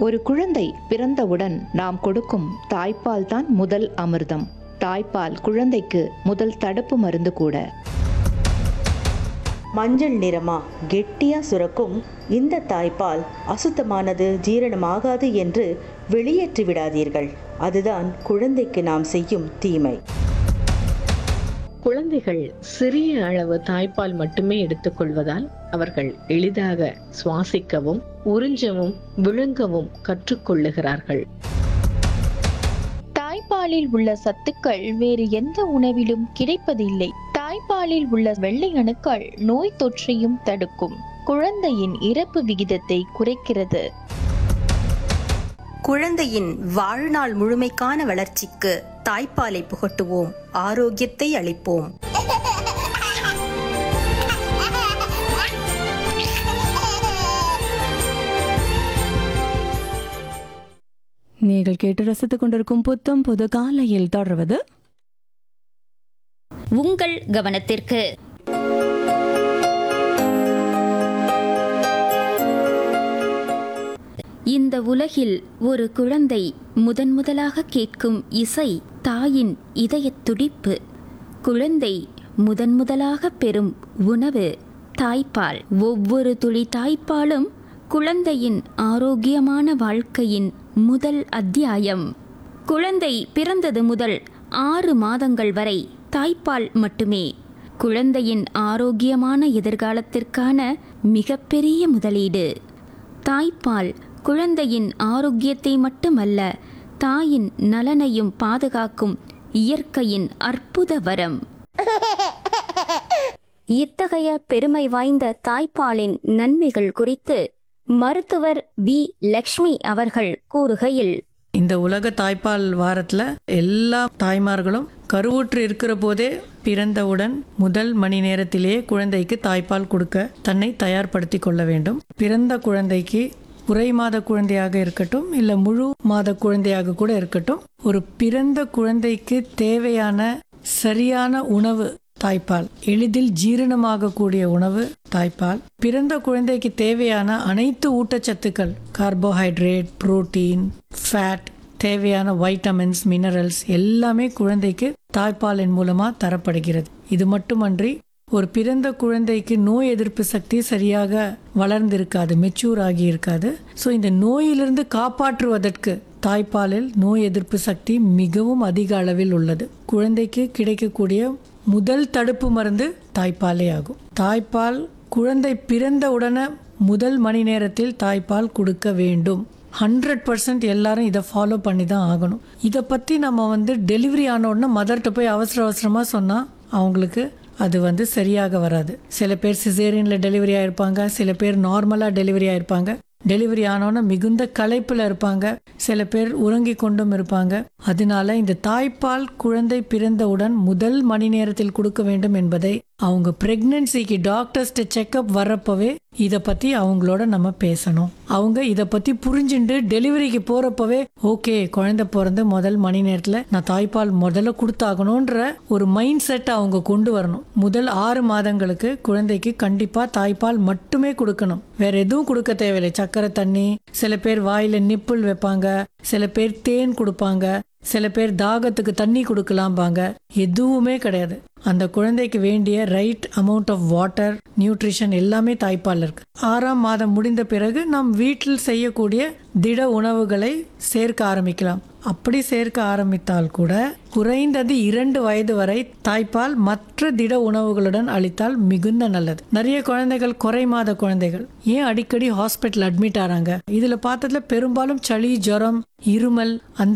ஒரு குழந்தை பிறந்தவுடன் நாம் கொடுக்கும் தாய்ப்பால் தான் முதல் அமிர்தம் தாய்ப்பால் குழந்தைக்கு முதல் தடுப்பு மருந்து கூட மஞ்சள் நிறமா கெட்டியா சுரக்கும் இந்த தாய்ப்பால் அசுத்தமானது ஜீரணமாகாது என்று வெளியேற்றி விடாதீர்கள் அதுதான் குழந்தைக்கு நாம் செய்யும் தீமை குழந்தைகள் சிறிய அளவு தாய்ப்பால் மட்டுமே எடுத்துக்கொள்வதால் அவர்கள் எளிதாக சுவாசிக்கவும் உறிஞ்சவும் விழுங்கவும் கற்றுக்கொள்ளுகிறார்கள் தாய்ப்பாலில் உள்ள சத்துக்கள் வேறு எந்த உணவிலும் கிடைப்பதில்லை தாய்ப்பாலில் உள்ள வெள்ளை அணுக்கள் நோய் தொற்றையும் தடுக்கும் குழந்தையின் இறப்பு விகிதத்தை குறைக்கிறது குழந்தையின் வாழ்நாள் முழுமைக்கான வளர்ச்சிக்கு தாய்ப்பாலை புகட்டுவோம் ஆரோக்கியத்தை அளிப்போம் நீங்கள் கேட்டு ரசித்துக் கொண்டிருக்கும் புத்தம் புது காலையில் தொடர்வது உங்கள் கவனத்திற்கு இந்த உலகில் ஒரு குழந்தை முதன் முதலாக கேட்கும் இசை தாயின் இதயத் துடிப்பு குழந்தை முதன் முதலாக பெறும் உணவு தாய்ப்பால் ஒவ்வொரு துளி தாய்ப்பாலும் குழந்தையின் ஆரோக்கியமான வாழ்க்கையின் முதல் அத்தியாயம் குழந்தை பிறந்தது முதல் ஆறு மாதங்கள் வரை தாய்ப்பால் மட்டுமே குழந்தையின் ஆரோக்கியமான எதிர்காலத்திற்கான மிகப்பெரிய முதலீடு தாய்ப்பால் குழந்தையின் ஆரோக்கியத்தை மட்டுமல்ல தாயின் நலனையும் பாதுகாக்கும் இயற்கையின் அற்புத வரம் இத்தகைய பெருமை வாய்ந்த தாய்ப்பாலின் நன்மைகள் குறித்து மருத்துவர் வி லக்ஷ்மி அவர்கள் கூறுகையில் இந்த உலக தாய்ப்பால் வாரத்தில் எல்லா தாய்மார்களும் கருவுற்று இருக்கிற போதே பிறந்தவுடன் முதல் மணி நேரத்திலேயே குழந்தைக்கு தாய்ப்பால் கொடுக்க தன்னை தயார்படுத்தி கொள்ள வேண்டும் பிறந்த குழந்தைக்கு குறை மாத குழந்தையாக இருக்கட்டும் இல்லை முழு மாத குழந்தையாக கூட இருக்கட்டும் ஒரு பிறந்த குழந்தைக்கு தேவையான சரியான உணவு தாய்ப்பால் எளிதில் ஜீரணமாகக்கூடிய உணவு தாய்ப்பால் பிறந்த குழந்தைக்கு தேவையான அனைத்து ஊட்டச்சத்துக்கள் கார்போஹைட்ரேட் புரோட்டீன் ஃபேட் தேவையான வைட்டமின்ஸ் மினரல்ஸ் எல்லாமே குழந்தைக்கு தாய்ப்பாலின் மூலமா தரப்படுகிறது இது மட்டுமன்றி ஒரு பிறந்த குழந்தைக்கு நோய் எதிர்ப்பு சக்தி சரியாக வளர்ந்திருக்காது மெச்சூர் ஆகி இருக்காது ஸோ இந்த நோயிலிருந்து காப்பாற்றுவதற்கு தாய்ப்பாலில் நோய் எதிர்ப்பு சக்தி மிகவும் அதிக அளவில் உள்ளது குழந்தைக்கு கிடைக்கக்கூடிய முதல் தடுப்பு மருந்து தாய்ப்பாலே ஆகும் தாய்ப்பால் குழந்தை பிறந்த உடனே முதல் மணி நேரத்தில் தாய்ப்பால் கொடுக்க வேண்டும் ஹண்ட்ரட் பர்சன்ட் எல்லாரும் இதை ஃபாலோ பண்ணி தான் ஆகணும் இதை பற்றி நம்ம வந்து டெலிவரி ஆன உடனே மதர்கிட்ட போய் அவசர அவசரமாக சொன்னால் அவங்களுக்கு அது வந்து சரியாக வராது சில பேர் சிசேரியனில் டெலிவரி ஆயிருப்பாங்க சில பேர் நார்மலாக டெலிவரி ஆயிருப்பாங்க டெலிவரி ஆனோன்னா மிகுந்த களைப்பில் இருப்பாங்க சில பேர் உறங்கி கொண்டும் இருப்பாங்க அதனால இந்த தாய்ப்பால் குழந்தை பிறந்தவுடன் முதல் மணி நேரத்தில் கொடுக்க வேண்டும் என்பதை அவங்க பிரெக்னன்சிக்கு டாக்டர்ஸ்ட செக்கப் வர்றப்பவே இதை பற்றி அவங்களோட நம்ம பேசணும் அவங்க இதை பற்றி புரிஞ்சுண்டு டெலிவரிக்கு போகிறப்பவே ஓகே குழந்தை பிறந்து முதல் மணி நேரத்தில் நான் தாய்ப்பால் முதல்ல கொடுத்தாகணுன்ற ஒரு மைண்ட் செட் அவங்க கொண்டு வரணும் முதல் ஆறு மாதங்களுக்கு குழந்தைக்கு கண்டிப்பாக தாய்ப்பால் மட்டுமே கொடுக்கணும் வேற எதுவும் கொடுக்க தேவையில்லை சக்கரை தண்ணி சில பேர் வாயில நிப்புள் வைப்பாங்க சில பேர் தேன் கொடுப்பாங்க சில பேர் தாகத்துக்கு தண்ணி கொடுக்கலாம்பாங்க எதுவுமே கிடையாது அந்த குழந்தைக்கு வேண்டிய right amount of water nutrition எல்லாமே தாய்ப்பால் இருக்கு ஆறாம் மாதம் முடிந்த பிறகு நாம் வீட்டில் செய்யக்கூடிய திட உணவுகளை சேர்க்க ஆரம்பிக்கலாம் அப்படி சேர்க்க ஆரம்பித்தால் கூட குறைந்தது இரண்டு வயது வரை தாய்ப்பால் மற்ற திட உணவுகளுடன் அளித்தால் மிகுந்த நல்லது நிறைய குழந்தைகள் குறை மாத குழந்தைகள் ஏன் அடிக்கடி ஹாஸ்பிட்டல் அட்மிட் ஆறாங்க இதுல பார்த்ததுல பெரும்பாலும் சளி ஜுரம் இருமல் அந்த